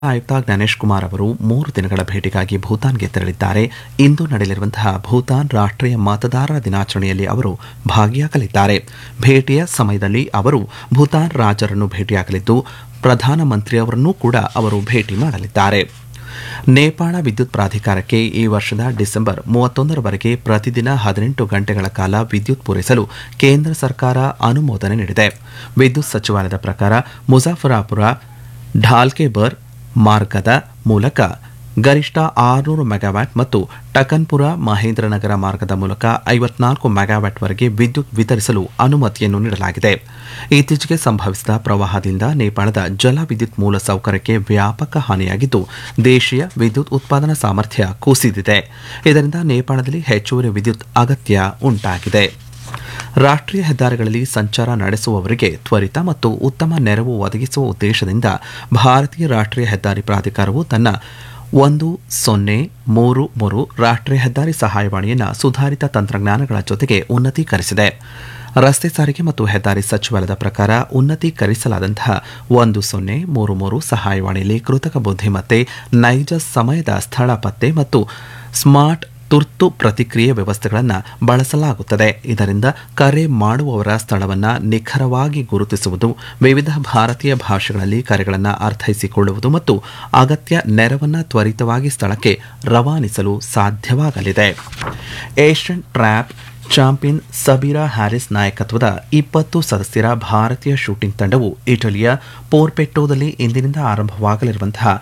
ಆಯುಕ್ತ ಜ್ಞಾನೇಶ್ ಕುಮಾರ್ ಅವರು ಮೂರು ದಿನಗಳ ಭೇಟಿಗಾಗಿ ಭೂತಾನ್ಗೆ ತೆರಳಿದ್ದಾರೆ ಇಂದು ನಡೆಯಲಿರುವಂತಹ ಭೂತಾನ್ ರಾಷ್ಟ್ರೀಯ ಮತದಾರರ ದಿನಾಚರಣೆಯಲ್ಲಿ ಅವರು ಭಾಗಿಯಾಗಲಿದ್ದಾರೆ ಭೇಟಿಯ ಸಮಯದಲ್ಲಿ ಅವರು ಭೂತಾನ್ ರಾಜರನ್ನು ಭೇಟಿಯಾಗಲಿದ್ದು ಪ್ರಧಾನಮಂತ್ರಿಯವರನ್ನೂ ಕೂಡ ಅವರು ಭೇಟಿ ಮಾಡಲಿದ್ದಾರೆ ನೇಪಾಳ ವಿದ್ಯುತ್ ಪ್ರಾಧಿಕಾರಕ್ಕೆ ಈ ವರ್ಷದ ಡಿಸೆಂಬರ್ ಮೂವತ್ತೊಂದರವರೆಗೆ ಪ್ರತಿದಿನ ಹದಿನೆಂಟು ಗಂಟೆಗಳ ಕಾಲ ವಿದ್ಯುತ್ ಪೂರೈಸಲು ಕೇಂದ್ರ ಸರ್ಕಾರ ಅನುಮೋದನೆ ನೀಡಿದೆ ವಿದ್ಯುತ್ ಸಚಿವಾಲಯದ ಪ್ರಕಾರ ಮುಜಾಫರಾಪುರ ಢಾಲ್ಕೆಬರ್ ಮಾರ್ಗದ ಮೂಲಕ ಗರಿಷ್ಠ ಆರುನೂರು ಮೆಗಾವ್ಯಾಟ್ ಮತ್ತು ಟಕನ್ಪುರ ಮಹೇಂದ್ರನಗರ ಮಾರ್ಗದ ಮೂಲಕ ಐವತ್ನಾಲ್ಕು ಮೆಗಾವ್ಯಾಟ್ವರೆಗೆ ವಿದ್ಯುತ್ ವಿತರಿಸಲು ಅನುಮತಿಯನ್ನು ನೀಡಲಾಗಿದೆ ಇತ್ತೀಚೆಗೆ ಸಂಭವಿಸಿದ ಪ್ರವಾಹದಿಂದ ನೇಪಾಳದ ಜಲ ವಿದ್ಯುತ್ ಮೂಲ ಸೌಕರ್ಯಕ್ಕೆ ವ್ಯಾಪಕ ಹಾನಿಯಾಗಿದ್ದು ದೇಶೀಯ ವಿದ್ಯುತ್ ಉತ್ಪಾದನಾ ಸಾಮರ್ಥ್ಯ ಕುಸಿದಿದೆ ಇದರಿಂದ ನೇಪಾಳದಲ್ಲಿ ಹೆಚ್ಚುವರಿ ವಿದ್ಯುತ್ ಅಗತ್ಯ ಉಂಟಾಗಿದೆ ರಾಷ್ಟ್ರೀಯ ಹೆದ್ದಾರಿಗಳಲ್ಲಿ ಸಂಚಾರ ನಡೆಸುವವರಿಗೆ ತ್ವರಿತ ಮತ್ತು ಉತ್ತಮ ನೆರವು ಒದಗಿಸುವ ಉದ್ದೇಶದಿಂದ ಭಾರತೀಯ ರಾಷ್ಟ್ರೀಯ ಹೆದ್ದಾರಿ ಪ್ರಾಧಿಕಾರವು ತನ್ನ ಒಂದು ಸೊನ್ನೆ ಮೂರು ಮೂರು ರಾಷ್ಟ್ರೀಯ ಹೆದ್ದಾರಿ ಸಹಾಯವಾಣಿಯನ್ನು ಸುಧಾರಿತ ತಂತ್ರಜ್ಞಾನಗಳ ಜೊತೆಗೆ ಉನ್ನತೀಕರಿಸಿದೆ ರಸ್ತೆ ಸಾರಿಗೆ ಮತ್ತು ಹೆದ್ದಾರಿ ಸಚಿವಾಲಯದ ಪ್ರಕಾರ ಉನ್ನತೀಕರಿಸಲಾದಂತಹ ಒಂದು ಸೊನ್ನೆ ಮೂರು ಮೂರು ಸಹಾಯವಾಣಿಯಲ್ಲಿ ಕೃತಕ ಬುದ್ಧಿಮತ್ತೆ ನೈಜ ಸಮಯದ ಸ್ಥಳ ಪತ್ತೆ ಮತ್ತು ಸ್ಮಾರ್ಟ್ ತುರ್ತು ಪ್ರತಿಕ್ರಿಯೆ ವ್ಯವಸ್ಥೆಗಳನ್ನು ಬಳಸಲಾಗುತ್ತದೆ ಇದರಿಂದ ಕರೆ ಮಾಡುವವರ ಸ್ಥಳವನ್ನು ನಿಖರವಾಗಿ ಗುರುತಿಸುವುದು ವಿವಿಧ ಭಾರತೀಯ ಭಾಷೆಗಳಲ್ಲಿ ಕರೆಗಳನ್ನು ಅರ್ಥೈಸಿಕೊಳ್ಳುವುದು ಮತ್ತು ಅಗತ್ಯ ನೆರವನ್ನು ತ್ವರಿತವಾಗಿ ಸ್ಥಳಕ್ಕೆ ರವಾನಿಸಲು ಸಾಧ್ಯವಾಗಲಿದೆ Asian trap champion Sabeera Haris ನಾಯಕತ್ವದ ಇಪ್ಪತ್ತು ಸದಸ್ಯರ ಭಾರತೀಯ ಶೂಟಿಂಗ್ ತಂಡವು ಇಟಲಿಯ ಪೋರ್ಪೆಟ್ಟೋದಲ್ಲಿ ಇಂದಿನಿಂದ ಆರಂಭವಾಗಲಿರುವಂತಹ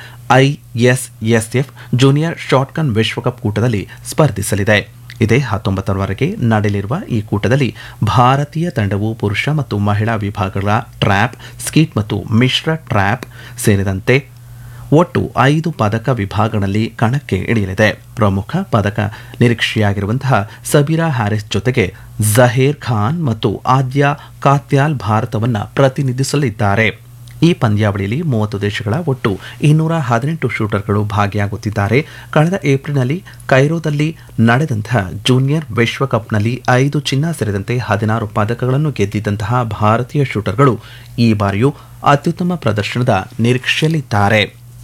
ಐಎಸ್ಎಸ್ಎಫ್ ಜೂನಿಯರ್ ಶಾಟ್ಗನ್ ವಿಶ್ವಕಪ್ ಕೂಟದಲ್ಲಿ ಸ್ಪರ್ಧಿಸಲಿದೆ ಇದೇ ಹತ್ತೊಂಬತ್ತರವರೆಗೆ ನಡೆಯಲಿರುವ ಈ ಕೂಟದಲ್ಲಿ ಭಾರತೀಯ ತಂಡವು ಪುರುಷ ಮತ್ತು ಮಹಿಳಾ ವಿಭಾಗಗಳ ಟ್ರ್ಯಾಪ್ ಸ್ಕೀಟ್ ಮತ್ತು ಮಿಶ್ರ ಟ್ರ್ಯಾಪ್ ಸೇರಿದಂತೆ ಒಟ್ಟು ಐದು ಪದಕ ವಿಭಾಗಗಳಲ್ಲಿ ಕಣಕ್ಕೆ ಇಳಿಯಲಿದೆ ಪ್ರಮುಖ ಪದಕ ನಿರೀಕ್ಷೆಯಾಗಿರುವಂತಹ ಸಬೀರಾ ಹ್ಯಾರಿಸ್ ಜೊತೆಗೆ ಜಹೇರ್ ಖಾನ್ ಮತ್ತು ಆದ್ಯ ಕಾತ್ಯಾಲ್ ಭಾರತವನ್ನು ಪ್ರತಿನಿಧಿಸಲಿದ್ದಾರೆ ಈ ಪಂದ್ಯಾವಳಿಯಲ್ಲಿ ಮೂವತ್ತು ದೇಶಗಳ ಒಟ್ಟು ಇನ್ನೂರ ಹದಿನೆಂಟು ಶೂಟರ್ಗಳು ಭಾಗಿಯಾಗುತ್ತಿದ್ದಾರೆ ಕಳೆದ ಏಪ್ರಿಲ್ನಲ್ಲಿ ಕೈರೋದಲ್ಲಿ ನಡೆದಂತಹ ಜೂನಿಯರ್ ವಿಶ್ವಕಪ್ನಲ್ಲಿ ಐದು ಚಿನ್ನ ಸೇರಿದಂತೆ ಹದಿನಾರು ಪದಕಗಳನ್ನು ಗೆದ್ದಿದ್ದಂತಹ ಭಾರತೀಯ ಶೂಟರ್ಗಳು ಈ ಬಾರಿಯೂ ಅತ್ಯುತ್ತಮ ಪ್ರದರ್ಶನದ ನಿರೀಕ್ಷೆಯಲ್ಲಿದ್ದಾರೆ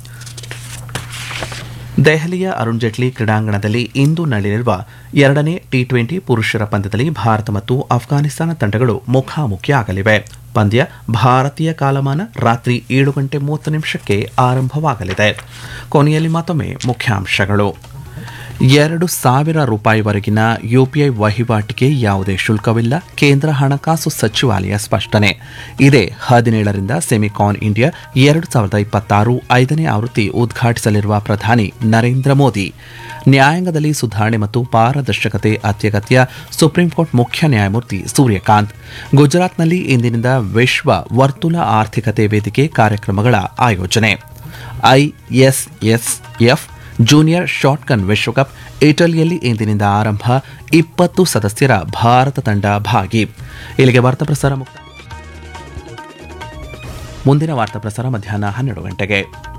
ದೆಹಲಿಯ ಅರುಣ್ ಜೇಟ್ಲಿ ಕ್ರೀಡಾಂಗಣದಲ್ಲಿ ಇಂದು ನಡೆಯಲಿರುವ ಎರಡನೇ ಟಿ ಟ್ವೆಂಟಿ ಪುರುಷರ ಪಂದ್ಯದಲ್ಲಿ ಭಾರತ ಮತ್ತು ಅಫ್ಘಾನಿಸ್ತಾನ ತಂಡಗಳು ಮುಖಾಮುಖಿಯಾಗಲಿವೆ ಪಂದ್ಯ ಭಾರತೀಯ ಕಾಲಮಾನ ರಾತ್ರಿ ಏಳು ಗಂಟೆ ಮೂವತ್ತು ನಿಮಿಷಕ್ಕೆ ಆರಂಭವಾಗಲಿದೆ ಕೊನೆಯಲ್ಲಿ ಮತ್ತೊಮ್ಮೆ ಮುಖ್ಯಾಂಶಗಳು ಎರಡು ಸಾವಿರ ರೂಪಾಯಿವರೆಗಿನ ಯುಪಿಐ ವಹಿವಾಟಿಗೆ ಯಾವುದೇ ಶುಲ್ಕವಿಲ್ಲ ಕೇಂದ್ರ ಹಣಕಾಸು ಸಚಿವಾಲಯ ಸ್ಪಷ್ಟನೆ ಇದೇ ಹದಿನೇಳರಿಂದ ಸೆಮಿಕಾನ್ ಇಂಡಿಯಾ ಎರಡು ಸಾವಿರದ ಇಪ್ಪತ್ತಾರು ಐದನೇ ಆವೃತ್ತಿ ಉದ್ಘಾಟಿಸಲಿರುವ ಪ್ರಧಾನಿ ನರೇಂದ್ರ ಮೋದಿ ನ್ಯಾಯಾಂಗದಲ್ಲಿ ಸುಧಾರಣೆ ಮತ್ತು ಪಾರದರ್ಶಕತೆ ಅತ್ಯಗತ್ಯ ಸುಪ್ರೀಂಕೋರ್ಟ್ ಮುಖ್ಯ ನ್ಯಾಯಮೂರ್ತಿ ಸೂರ್ಯಕಾಂತ್ ಗುಜರಾತ್ನಲ್ಲಿ ಇಂದಿನಿಂದ ವಿಶ್ವ ವರ್ತುಲ ಆರ್ಥಿಕತೆ ವೇದಿಕೆ ಕಾರ್ಯಕ್ರಮಗಳ ಆಯೋಜನೆ ಐಎಸ್ಎಸ್ಎಫ್ ಜೂನಿಯರ್ ಶಾಟ್ಗನ್ ವಿಶ್ವಕಪ್ ಇಟಲಿಯಲ್ಲಿ ಇಂದಿನಿಂದ ಆರಂಭ ಇಪ್ಪತ್ತು ಸದಸ್ಯರ ಭಾರತ ತಂಡ ಭಾಗಿ ಇಲ್ಲಿಗೆ ವಾರ್ತಾ ಪ್ರಸಾರ ಮುಕ್ತ ಮುಂದಿನ ವಾರ್ತಾ ಪ್ರಸಾರ ಮಧ್ಯಾಹ್ನ ಹನ್ನೆರಡು ಗಂಟೆಗೆ